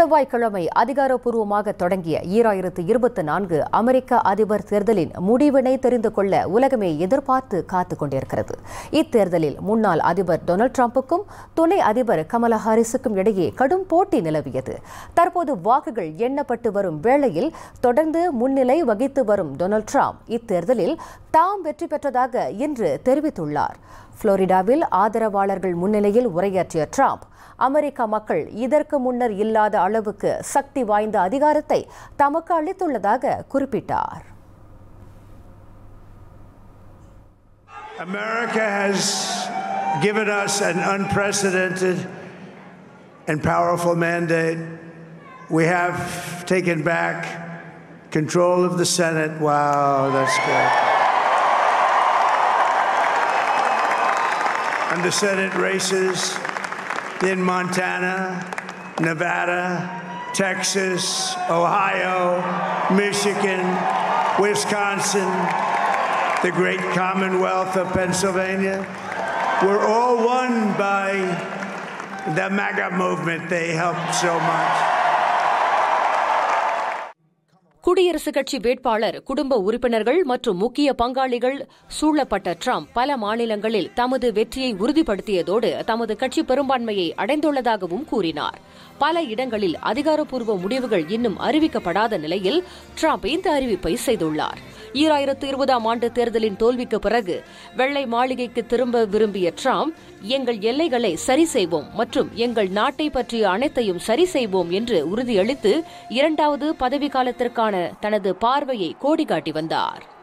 செவ்வாய்க்கிழமை அதிகாரப்பூர்வமாக தொடங்கிய ஈராயிரத்து இருபத்தி நான்கு அமெரிக்க அதிபர் தேர்தலின் முடிவினை தெரிந்து கொள்ள உலகமே எதிர்பார்த்து காத்துக் கொண்டிருக்கிறது இத்தேர்தலில் முன்னாள் அதிபர் டொனால்டு டிரம்புக்கும் துணை அதிபர் கமலா ஹாரிஸுக்கும் இடையே கடும் போட்டி நிலவியது தற்போது வாக்குகள் எண்ணப்பட்டு வரும் வேளையில் தொடர்ந்து முன்னிலை வகித்து வரும் டொனால்டு டிரம்ப் இத்தேர்தலில் தாம் வெற்றி பெற்றதாக இன்று தெரிவித்துள்ளார் புளோரிடாவில் ஆதரவாளர்கள் முன்னிலையில் உரையாற்றிய டிரம்ப் அமெரிக்க மக்கள் இதற்கு முன்னர் இல்லாத அளவுக்கு சக்தி வாய்ந்த அதிகாரத்தை தமக்கு அளித்துள்ளதாக குறிப்பிட்டார் America has given us an unprecedented and powerful mandate. We have taken back control of the Senate. Wow, that's good. And the Senate races in Montana, Nevada, Texas, Ohio, Michigan, Wisconsin, the great Commonwealth of Pennsylvania. We're all won by the MAGA movement. They helped so much. குடியரசுக் கட்சி வேட்பாளர் குடும்ப உறுப்பினர்கள் மற்றும் முக்கிய பங்காளிகள் சூழப்பட்ட Trump பல மாநிலங்களில் தமது வெற்றியை உறுதிப்படுத்தியதோடு தமது கட்சி பெரும்பான்மையை அடைந்துள்ளதாகவும் கூறினார் பல இடங்களில் அதிகாரப்பூர்வ முடிவுகள் இன்னும் அறிவிக்கப்படாத நிலையில் ட்ரம்ப் இந்த அறிவிப்பை செய்துள்ளார் ஈராயிரத்து இருபதாம் ஆண்டு தேர்தலின் தோல்விக்கு பிறகு வெள்ளை மாளிகைக்கு திரும்ப விரும்பிய ட்ரம்ப் எங்கள் எல்லைகளை சரி செய்வோம் மற்றும் எங்கள் நாட்டை பற்றிய அனைத்தையும் சரி செய்வோம் என்று உறுதியளித்து இரண்டாவது பதவி காலத்திற்கான தனது பார்வையை கோடி காட்டி வந்தார்